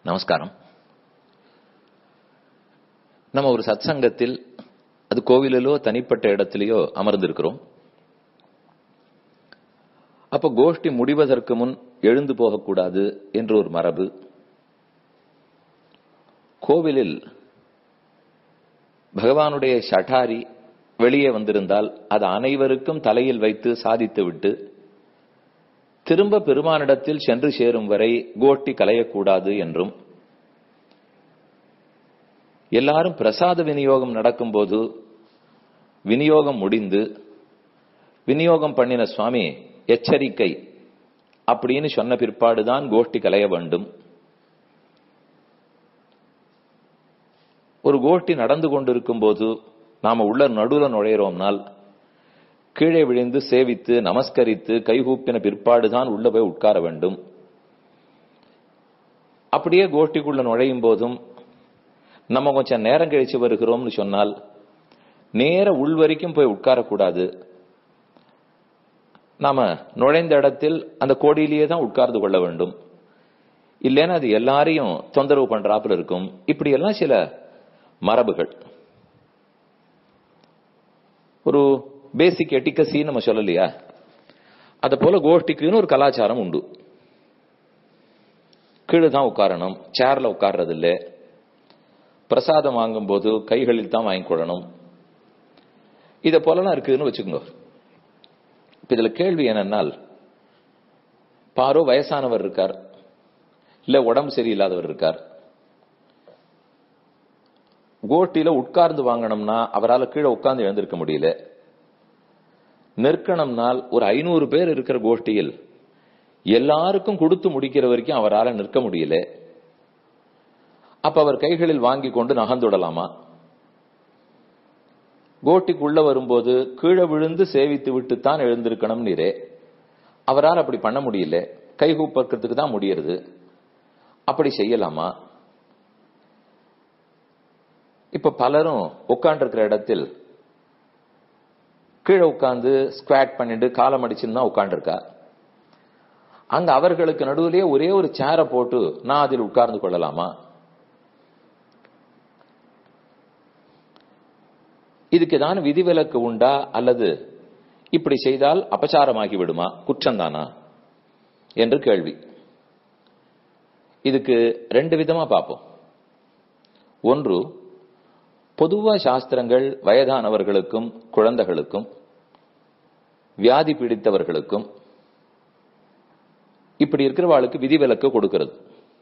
நமஸ்காரம் நம்ம ஒரு சத்சங்கத்தில் அது கோவிலிலோ தனிப்பட்ட இடத்திலேயோ அமர்ந்திருக்கிறோம் அப்ப கோஷ்டி முடிவதற்கு முன் எழுந்து போகக்கூடாது என்று ஒரு மரபு கோவிலில் பகவானுடைய ஷட்டாரி வெளியே வந்திருந்தால் அது அனைவருக்கும் தலையில் வைத்து சாதித்துவிட்டு திரும்ப பெருமானிடத்தில் சென்று சேரும் வரை கோஷ்டி கலையக்கூடாது என்றும் எல்லாரும் பிரசாத விநியோகம் நடக்கும்போது விநியோகம் முடிந்து விநியோகம் பண்ணின சுவாமி எச்சரிக்கை அப்படின்னு சொன்ன பிற்பாடுதான் கோஷ்டி கலைய வேண்டும் ஒரு கோஷ்டி நடந்து கொண்டிருக்கும் போது நாம உள்ள நடுவுல நுழையிறோம்னால் கீழே விழுந்து சேவித்து நமஸ்கரித்து கைகூப்பின பிற்பாடுதான் உள்ள போய் உட்கார வேண்டும் அப்படியே கோஷ்டிக்குள்ள நுழையும் போதும் நம்ம கொஞ்சம் நேரம் கழிச்சு வருகிறோம்னு சொன்னால் நேர உள் வரைக்கும் போய் உட்காரக்கூடாது நாம நுழைந்த இடத்தில் அந்த கோடியிலேயே தான் உட்கார்ந்து கொள்ள வேண்டும் இல்லைன்னா அது எல்லாரையும் தொந்தரவு பண்றாப்புல இருக்கும் இப்படி எல்லாம் சில மரபுகள் ஒரு பேசிக் எட்டிக்கசி நம்ம சொல்லலையா அத போல கோஷ்டிக்குன்னு ஒரு கலாச்சாரம் உண்டு கீழே தான் உட்காரணும் சேர்ல உட்கார்றது இல்லை பிரசாதம் வாங்கும் போது கைகளில் தான் வாங்கி கொள்ளணும் இத போலலாம் இருக்குதுன்னு வச்சுக்கோங்க இப்ப இதுல கேள்வி என்னன்னால் பாரோ வயசானவர் இருக்கார் இல்ல உடம்பு சரியில்லாதவர் இருக்கார் கோட்டியில உட்கார்ந்து வாங்கணும்னா அவரால் கீழே உட்கார்ந்து எழுந்திருக்க முடியல நிற்கணும்னால் ஒரு ஐநூறு பேர் இருக்கிற கோஷ்டியில் எல்லாருக்கும் கொடுத்து முடிக்கிற வரைக்கும் அவரால் நிற்க முடியல அப்ப அவர் கைகளில் வாங்கி கொண்டு நகர்ந்துடலாமா கோட்டிக்குள்ள வரும்போது கீழே விழுந்து சேவித்து விட்டுத்தான் எழுந்திருக்கணும் நீரே அவரால் அப்படி பண்ண முடியல கைகூப்பக்கிறதுக்கு தான் முடியறது அப்படி செய்யலாமா இப்ப பலரும் உட்காண்டிருக்கிற இடத்தில் கீழே உட்கார்ந்து ஸ்குவாட் பண்ணிட்டு காலம் அடிச்சுன்னு தான் உட்காந்துருக்கா அங்க அவர்களுக்கு நடுவிலேயே ஒரே ஒரு சேரை போட்டு நான் அதில் உட்கார்ந்து கொள்ளலாமா இதுக்கு தான் விதிவிலக்கு உண்டா அல்லது இப்படி செய்தால் அபச்சாரமாகி விடுமா குற்றம்தானா என்று கேள்வி இதுக்கு ரெண்டு விதமா பார்ப்போம் ஒன்று பொதுவா சாஸ்திரங்கள் வயதானவர்களுக்கும் குழந்தைகளுக்கும் வியாதி பிடித்தவர்களுக்கும் இப்படி இருக்கிறவாளுக்கு விதிவிலக்கு கொடுக்கிறது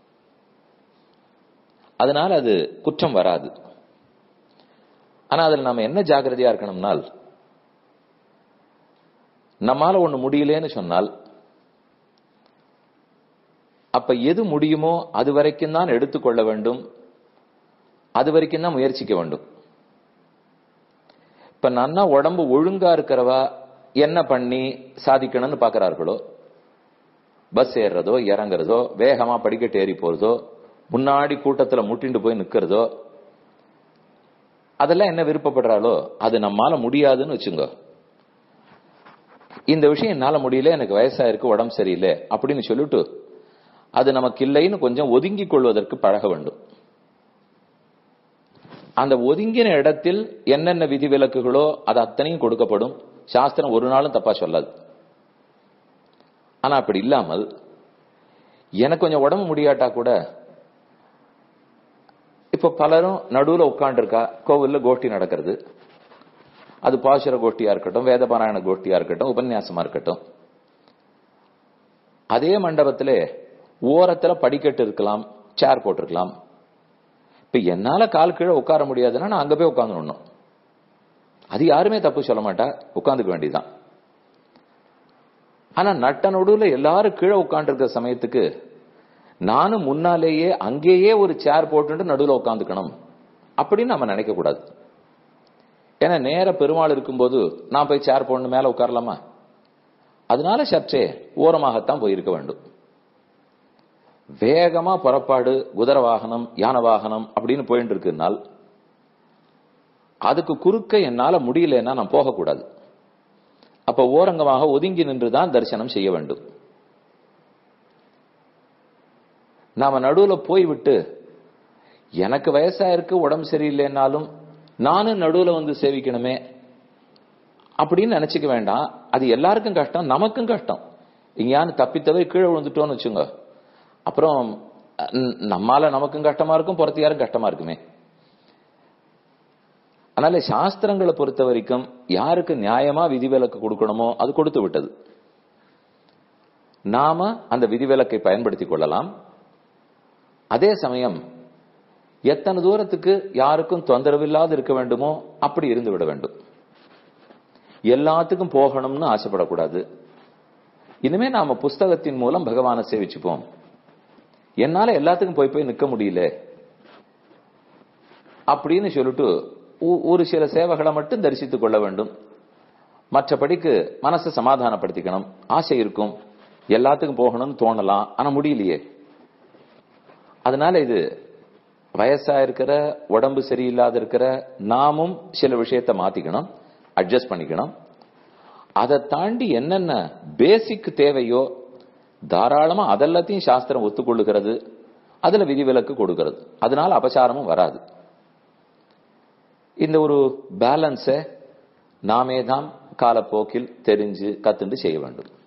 அதனால அது குற்றம் வராது ஆனா அதுல நாம என்ன ஜாகிரதையா இருக்கணும்னால் நம்மால ஒண்ணு முடியலன்னு சொன்னால் அப்ப எது முடியுமோ அது வரைக்கும் தான் எடுத்துக்கொள்ள வேண்டும் அது வரைக்கும் தான் முயற்சிக்க வேண்டும் இப்ப நன்னா உடம்பு ஒழுங்கா இருக்கிறவா என்ன பண்ணி சாதிக்கணும்னு பாக்குறார்களோ பஸ் ஏறுறதோ இறங்குறதோ வேகமா படிக்கட்டு ஏறி போறதோ முன்னாடி கூட்டத்துல முட்டிண்டு போய் நிக்கிறதோ அதெல்லாம் என்ன விருப்பப்படுறாளோ அது நம்மால முடியாதுன்னு வச்சுங்க இந்த விஷயம் என்னால முடியல எனக்கு வயசா இருக்கு உடம்பு சரியில்லை அப்படின்னு சொல்லிட்டு அது நமக்கு இல்லைன்னு கொஞ்சம் ஒதுங்கி கொள்வதற்கு பழக வேண்டும் அந்த ஒதுங்கின இடத்தில் என்னென்ன விதிவிலக்குகளோ அது அத்தனையும் கொடுக்கப்படும் சாஸ்திரம் ஒரு நாளும் தப்பா சொல்லாது ஆனா அப்படி இல்லாமல் எனக்கு கொஞ்சம் உடம்பு முடியாட்டா கூட இப்ப பலரும் நடுவுல உட்காந்துருக்கா கோவில்ல கோஷ்டி நடக்கிறது அது பாசுர கோஷ்டியா இருக்கட்டும் வேதபாராயண கோஷ்டியா இருக்கட்டும் உபன்யாசமா இருக்கட்டும் அதே மண்டபத்திலே ஓரத்துல படிக்கட்டு இருக்கலாம் சேர் போட்டிருக்கலாம் இப்ப என்னால கால் கீழே உட்கார முடியாதுன்னா நான் அங்க போய் உட்காந்துடணும் அது யாருமே தப்பு சொல்ல மாட்டா உட்காந்துக்க வேண்டியதுதான் ஆனா நட்ட நடுவுல எல்லாரும் கீழே உட்காந்துருக்கிற சமயத்துக்கு நானும் முன்னாலேயே அங்கேயே ஒரு சேர் போட்டு நடுவில் உட்காந்துக்கணும் அப்படின்னு நம்ம நினைக்க கூடாது ஏன்னா நேர பெருமாள் இருக்கும்போது நான் போய் சேர் போடணும் மேல உட்காரலாமா அதனால சற்றே ஓரமாகத்தான் போயிருக்க வேண்டும் வேகமா புறப்பாடு குதிரை வாகனம் யானை வாகனம் அப்படின்னு போயிட்டு இருக்குனால் அதுக்கு குறுக்க என்னால முடியலன்னா நான் போகக்கூடாது அப்ப ஓரங்கமாக ஒதுங்கி நின்றுதான் தரிசனம் செய்ய வேண்டும் நாம நடுவுல போய்விட்டு எனக்கு வயசா இருக்கு உடம்பு சரியில்லைன்னாலும் நானும் நடுவுல வந்து சேவிக்கணுமே அப்படின்னு நினைச்சுக்க வேண்டாம் அது எல்லாருக்கும் கஷ்டம் நமக்கும் கஷ்டம் இங்கேயானு தப்பித்தவை கீழே விழுந்துட்டோம்னு வச்சுங்க அப்புறம் ந- நம்மால நமக்கும் கஷ்டமா இருக்கும் புறத்து யாரும் கஷ்டமா இருக்குமே அதனால சாஸ்திரங்களை பொறுத்த வரைக்கும் யாருக்கு நியாயமா விதிவிலக்கு கொடுக்கணுமோ அது கொடுத்து விட்டது நாம அந்த விதிவிலக்கை பயன்படுத்திக் கொள்ளலாம் அதே சமயம் எத்தனை தூரத்துக்கு யாருக்கும் தொந்தரவு இல்லாது இருக்க வேண்டுமோ அப்படி இருந்து விட வேண்டும் எல்லாத்துக்கும் போகணும்னு ஆசைப்படக்கூடாது இனிமே நாம புஸ்தகத்தின் மூலம் பகவானை சேவிச்சுப்போம் என்னால எல்லாத்துக்கும் போய் போய் நிக்க முடியல அப்படின்னு சொல்லிட்டு ஒ- ஒரு சில சேவைகளை மட்டும் தரிசித்துக் கொள்ள வேண்டும் மற்றபடிக்கு மனசை சமாதானப்படுத்திக்கணும் ஆசை இருக்கும் எல்லாத்துக்கும் போகணும்னு தோணலாம் ஆனா முடியலையே அதனால இது வயசா இருக்கிற உடம்பு சரியில்லாத இருக்கிற நாமும் சில விஷயத்தை மாத்திக்கணும் அட்ஜஸ்ட் பண்ணிக்கணும் அதை தாண்டி என்னென்ன பேசிக் தேவையோ தாராளமா அதெல்லாத்தையும் சாஸ்திரம் ஒத்துக்கொள்ளுகிறது அதுல விதிவிலக்கு கொடுக்கிறது அதனால அபசாரமும் வராது இந்த ஒரு பேலன்ஸை நாமே தான் காலப்போக்கில் தெரிஞ்சு கத்துண்டு செய்ய வேண்டும்